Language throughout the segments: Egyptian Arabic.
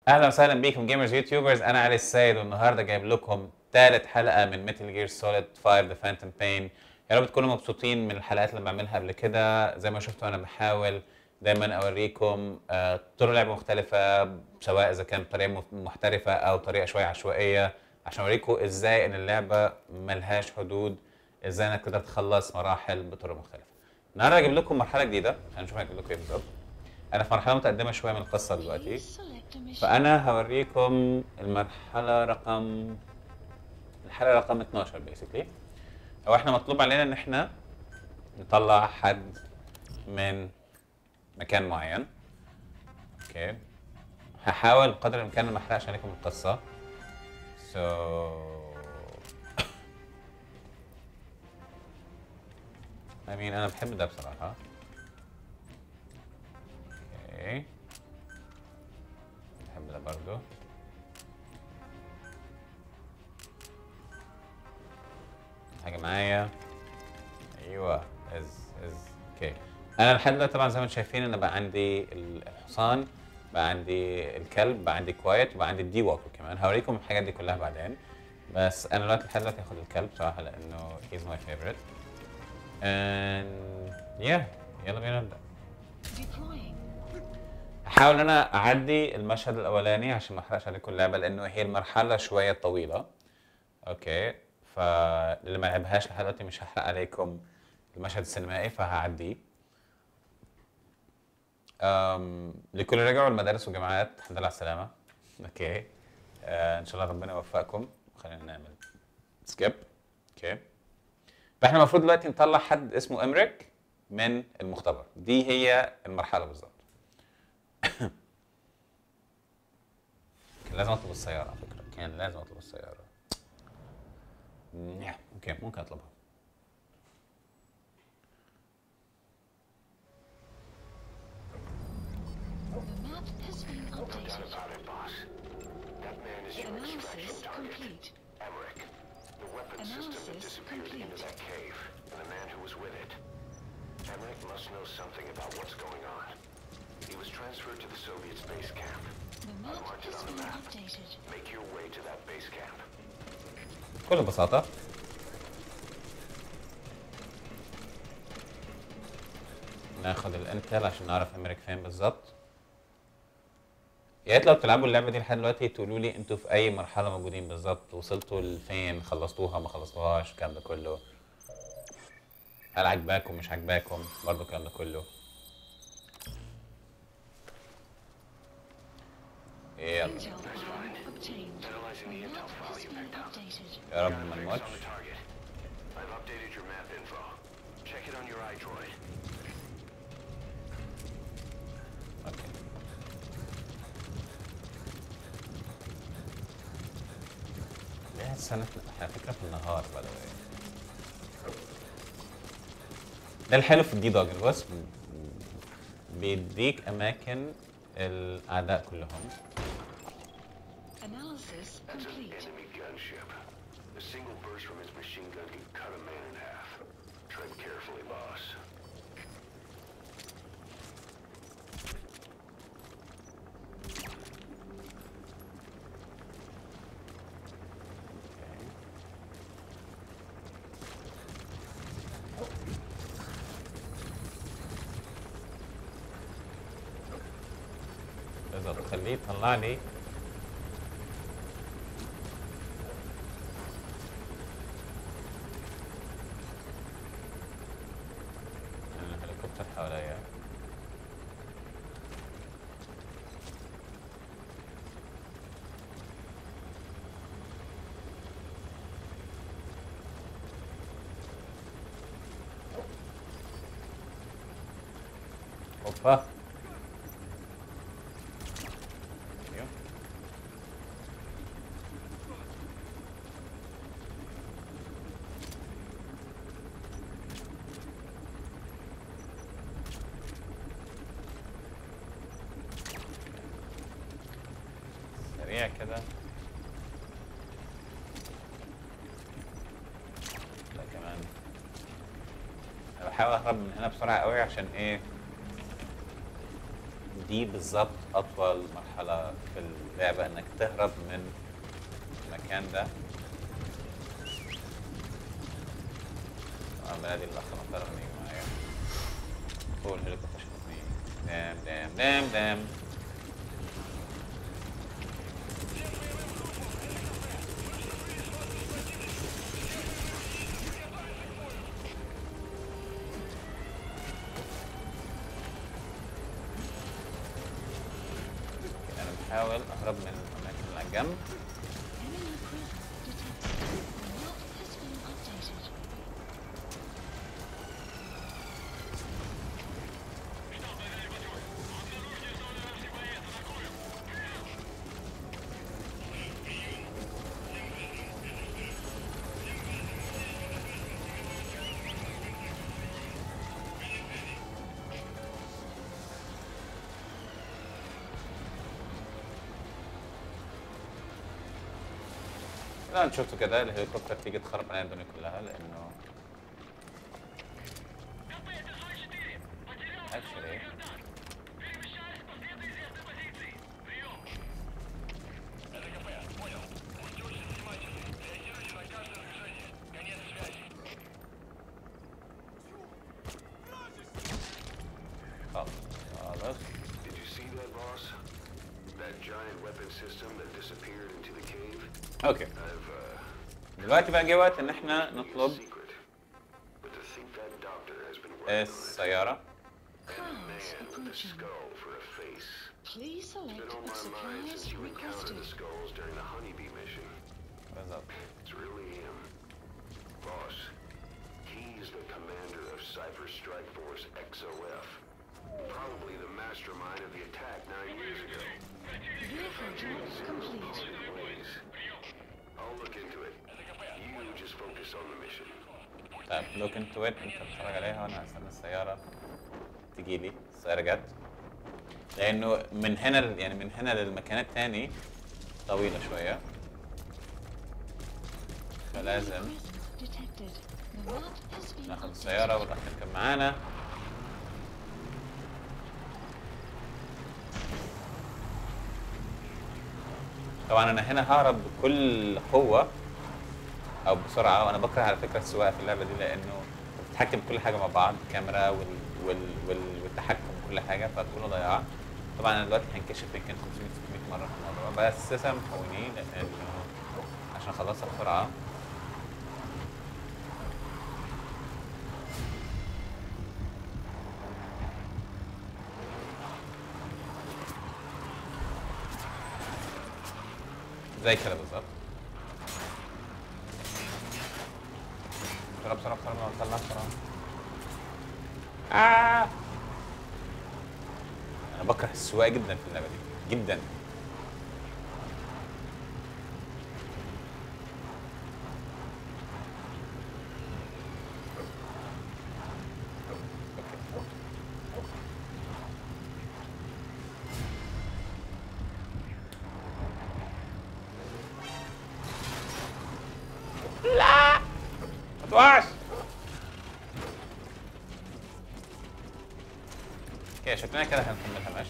اهلا وسهلا بيكم جيمرز يوتيوبرز انا علي السيد والنهارده جايب لكم ثالث حلقه من ميتال جير سوليد 5 ذا فانتوم بين يا رب تكونوا مبسوطين من الحلقات اللي بعملها قبل كده زي ما شفتوا انا بحاول دايما اوريكم آه، طرق لعب مختلفه سواء اذا كانت طريقه مف- محترفه او طريقه شويه عشوائيه عشان اوريكم ازاي ان اللعبه ملهاش حدود ازاي انك تقدر تخلص مراحل بطرق مختلفه النهارده هجيب لكم مرحله جديده هنشوف هجيب لكم ايه بالظبط انا في مرحله متقدمه شويه من القصه دلوقتي فانا هوريكم المرحله رقم الحلقه رقم 12 بيسكلي هو احنا مطلوب علينا ان احنا نطلع حد من مكان معين اوكي هحاول قدر الامكان ما احرقش عليكم القصه سو I mean انا بحب ده بصراحه اوكي بحب ده برضو حاجة معايا ايوه از از اوكي انا لحد دلوقتي طبعا زي ما انتم شايفين انا بقى عندي الحصان بقى عندي الكلب بقى عندي كوايت وبقى عندي الدي ووكر كمان هوريكم الحاجات دي كلها بعدين بس انا دلوقتي لحد دلوقتي هاخد الكلب بصراحة لانه he's my favorite and yeah يلا بينا نبدأ هحاول ان انا اعدي المشهد الاولاني عشان ما احرقش عليكم اللعبه لانه هي المرحله شويه طويله اوكي فاللي ما لعبهاش لحد دلوقتي مش هحرق عليكم المشهد السينمائي فهعديه أم لكل رجعوا المدارس والجامعات الحمد لله على السلامه اوكي آه ان شاء الله ربنا يوفقكم خلينا نعمل سكيب اوكي فاحنا المفروض دلوقتي نطلع حد اسمه امريك من المختبر دي هي المرحله بالظبط كان لازم اطلب السيارة على فكرة كان لازم اطلب السيارة نعم اوكي ممكن اطلبها The map has been updated. about it, boss. That man is your Analysis extraction target. complete. Emmerich. The weapon system had Analysis disappeared complete. into that cave, and the man who was with it. Emmerich must know something about what's going on. He was transferred to the Soviet space camp. The map has been updated. Make your way to that base camp. بكل بساطة ناخد الانتل عشان نعرف امريك فين بالظبط يا ريت لو بتلعبوا اللعبة دي لحد دلوقتي تقولوا لي انتوا في اي مرحلة موجودين بالظبط وصلتوا لفين خلصتوها ما خلصتوهاش الكلام ده كله هل عجباكم مش عجباكم برضه الكلام ده كله يلا Intel file obtained. The map has been updated. يا رب Got ما Emmerich's نموتش on the target. I've updated your map info. Check it on your iDroid. اوكي ليه السنة على فكرة في النهار by the way ده الحلو في الدي دوج بص بيديك أماكن الأعداء كلهم Analysis That's an complete. enemy gunship. A single burst from its machine gun can cut a man in half. Tread carefully, boss. بالظبط خليه يطلع لي الهليكوبتر حواليا اوبا ايوه سريع كده ده كمان انا بحاول اهرب من هنا بسرعه قوي عشان ايه دي بالظبط اطول مرحله في اللعبه انك تهرب من المكان ده طبعا بنادي الاخ محترم إنه يجي معايا فوق الهليكوبتر شافني دام دام دام دام انا بحاول اهرب من الاماكن اللي على الجنب Enemy presence detected. The map has been updated. لا انت شفتوا كده الهليكوبتر تيجي تخرب علينا الدنيا كلها لانه actually خلاص خلاص Did you see that, boss? That giant weapon system that disappeared into the cave? اوكي I've, uh, دلوقتي بقى جه وقت ان احنا a نطلب secret. But to think that doctor has been working on it. السيارة Cars Man with a approaching. skull for a face. Please select Been on the my mind supplies since you encountered requested. the skulls during the honeybee mission. بالظبط It's really him. Boss, he's the commander of Cypher Strike Force XOF. Probably the mastermind of the attack nine years ago. Vehicle job complete. Ways. I'll look into it. You just focus on the mission. طيب لوك انتو ات انت بتتفرج عليها وانا هستنى السيارة تجي لي السيارة جت لانه من هنا ل- يعني من هنا للمكان التاني طويلة شوية فلازم Presence detected. The map has been ناخد updated. السيارة والأخ يركب معانا طبعا انا هنا ههرب بكل قوة او بسرعة وانا بكره على فكرة السواقة في اللعبة دي لانه بتتحكم بكل حاجة مع بعض الكاميرا وال... وال... وال... والتحكم بكل حاجة فكله ضياع طبعا انا دلوقتي هنكشف يمكن 500 600 مرة في الموضوع بس سامحوني لانه عشان اخلصها بسرعة زي كده بالظبط بسرعة بسرعة بسرعة طلع بسرعة آه. أنا بكره السواقة جدا في اللعبة دي جدا ما توقعش اوكي شكلنا كده هنكملها ماشي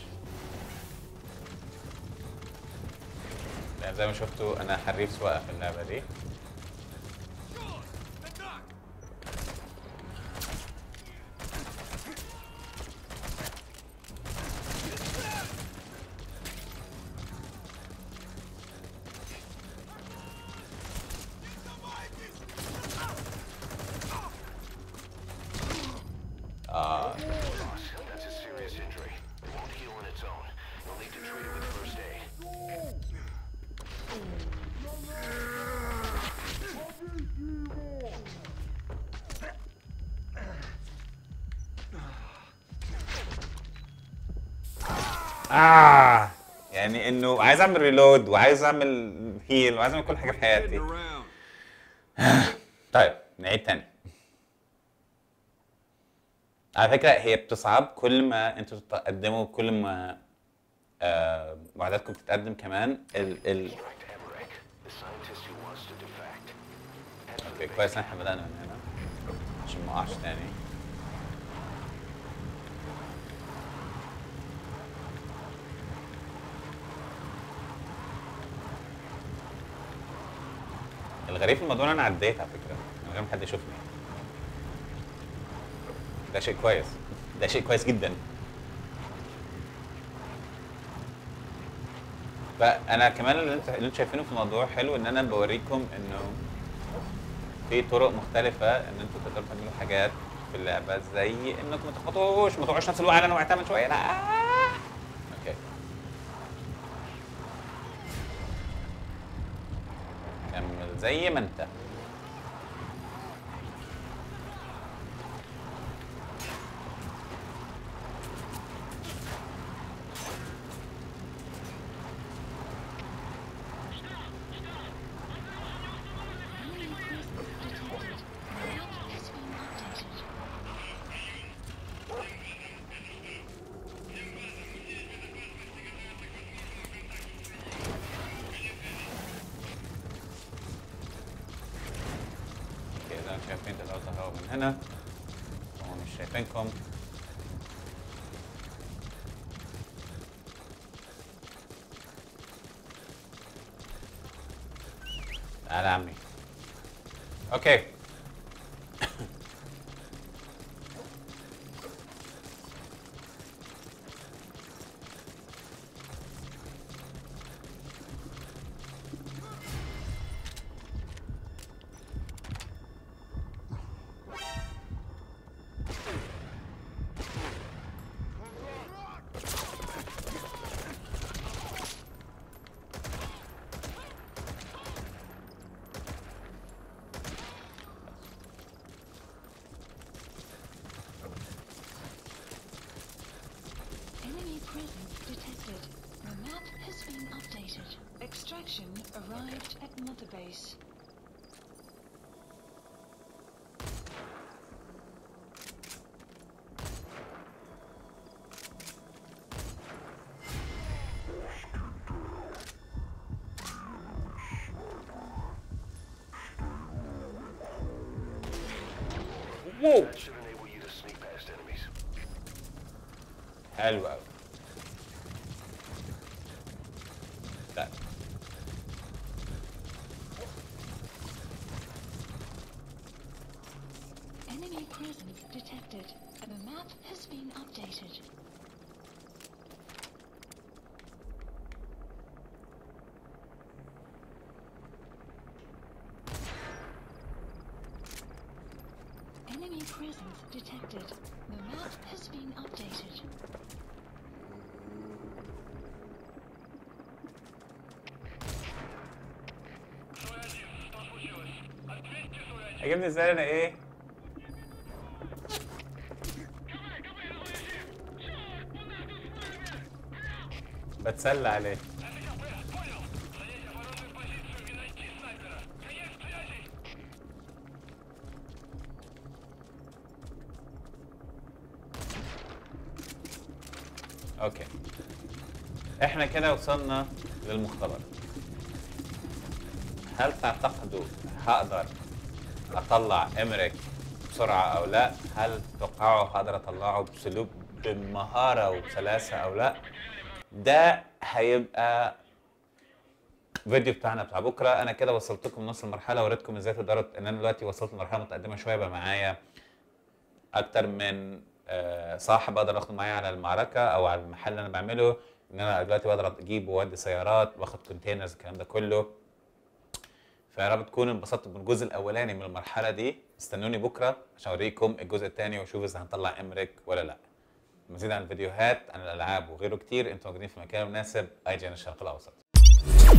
يعني زي ما شفتوا انا حريف سواقه في اللعبه دي اه Boss, that's a serious injury. It won't heal on its own. You'll need to treat it with first aid. اه يعني انه عايز اعمل ريلود وعايز اعمل هيل وعايز اعمل كل حاجه في حياتي طيب نعيد تاني على فكرة هي بتصعب كل ما انتوا تتقدموا كل ما آه معداتكم تتقدم كمان ال ال Direct Emmerich, the scientist who wants to defect. Head for the اوكي كويس ان احنا بدأنا من هنا عشان ما اقعش تاني الغريب في الموضوع ان انا عديت على فكره من غير ما حد يشوفني ده شيء كويس ده شيء كويس جدا فانا كمان اللي انت اللي انتوا شايفينه في الموضوع حلو ان انا بوريكم انه في طرق مختلفة ان انتوا تقدروا تعملوا حاجات في اللعبة زي انكم ما تخبطوش ما تقعوش نفس الوقت انا وقعتها من شوية لا اوكي كمل زي ما انت Enemy presence detected. Map has been updated. كده شايفين تقدروا تهربوا من هنا هم مش شايفينكم تعالى يا عمي اوكي Enemy presence detected. The map has been updated. Extraction arrived at Mother Base. واو That should enable you to sneak past enemies. حلو قوي لا Enemy presence detected. The map has been updated. Enemy presence detected. The map has been updated. عجبني ازاي انا ايه بتسلى عليه اوكي احنا كده وصلنا للمختبر هل تعتقدوا هقدر اطلع امريك بسرعه او لا هل تتوقعوا هقدر اطلعه بسلوك بمهاره وبسلاسه او لا ده هيبقى فيديو بتاعنا بتاع بكره انا كده وصلت لكم نص المرحله وريتكم ازاي تقدروا ان انا دلوقتي وصلت لمرحله متقدمه شويه بقى معايا اكتر من آه، صاحب اقدر اخده معايا على المعركه او على المحل اللي انا بعمله ان انا دلوقتي بقدر اجيب وادي سيارات واخد كونتينرز الكلام ده كله فيا رب تكونوا انبسطتوا بالجزء الاولاني من المرحله دي استنوني بكره عشان اوريكم الجزء الثاني واشوف اذا هنطلع امريك ولا لا مزيد عن الفيديوهات عن الالعاب وغيره كتير انتوا موجودين في المكان المناسب اي جي الشرق الاوسط